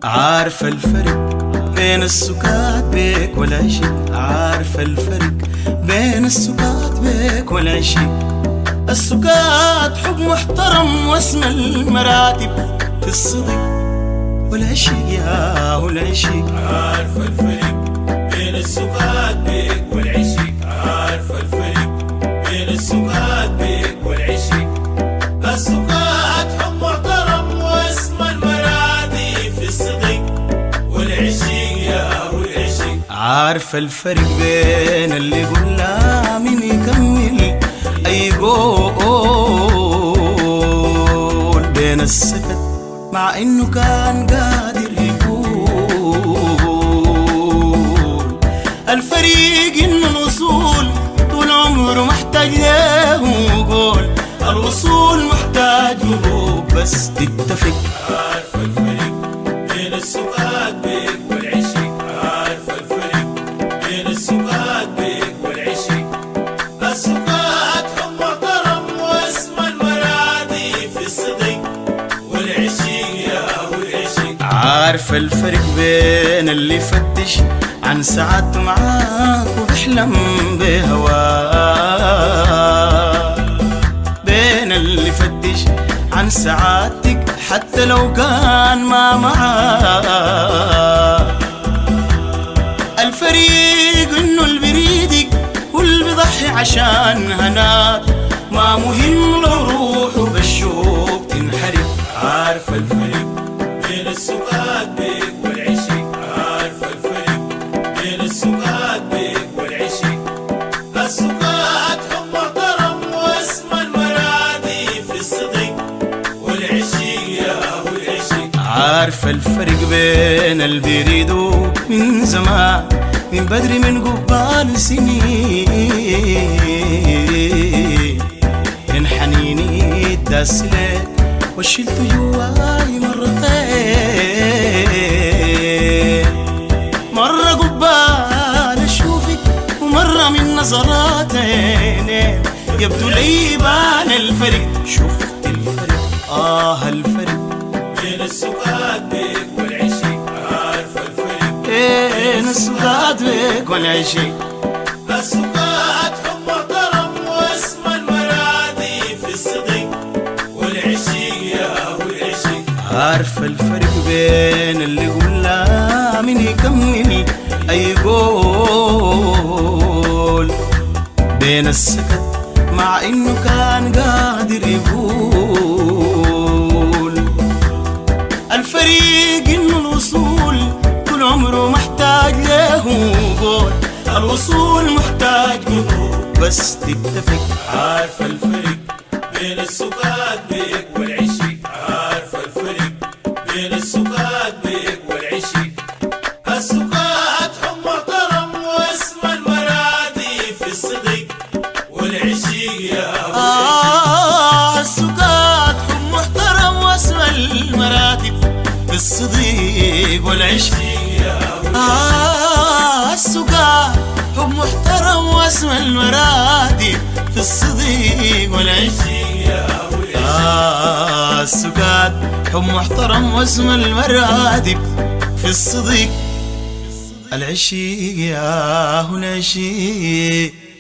عارفة الفرق بين السكات بيك والعشق عارفة الفرق بين السكات بيك والعشق السكات حب محترم واسم المراتب في الصدق والعشق يا والعشق عارفة الفرق بين السكات بيك والعشق عارفة الفرق بين السكات بيك والعشق السكات حب محترم واسم المرادي في الصدق والعشق يا والعشق عارفة الفرق بين اللي قلنا مين يكمل أي قول بين السكت مع إنه كان قادر يقول الفريق إنه الوصول طول عمره محتاج له قول الوصول محتاج قلوب بس تتفق عارفة الفرق بين السكات بيك والعشق عارفة الفرق بين السكات بيك والعشق السكات حب محترم واسم المرادي في الصدق والعشق يا والعشق عارفة الفرق بين اللي يفتش عن سعادته معاك وبيحلم بهواك بين اللي يفتش عن سعادتك حتى لو كان ما معاك الفريق انه اللي بيريدك واللي بيضحي عشان هناك ما مهم لو روحه بالشوق تنحرق عارفة الفرق بين السكات بيك والعشق عارفة الفرق بين السكات بيك والعشق السكات حب محترم واسم المرادي في الصدق والعشق يا والعشق عارفة الفرق بين اللي بيريدوا من زمان من بدري من قبال سنين من حنيني داس لك وشلت جواي مرتين مرة قبال اشوفك ومرة من نظرات عينين يبدو لي بان الفرق شفت الفرق آه الفرق بين السكات بيك والعشق عارفة الفرق بين السكات بيك والعشق السكات حب محترم واسم المرادي في الصدق والعشق يا والعشق عارفة الفرق بين اللي قلنا من يكمل أي قول بين السكت مع إنه كان قادر يقول الفريق إنه الوصول طول عمره محتاج له قول الوصول محتاج قلوب بس تتفق عارفة الفرق بين السكات بيك والعشق عارفة الفرق بين السكات بيك والعشق السكات حب محترم واسم المرادي في الصدق والعشق يا آه السكات حب محترم واسم المراتب في الصديق والعشق آه السكات حب محترم واسم المراتب في الصديق والعشق آه السكات حب محترم واسم المراتب في الصديق العشيق يا هنا العشيق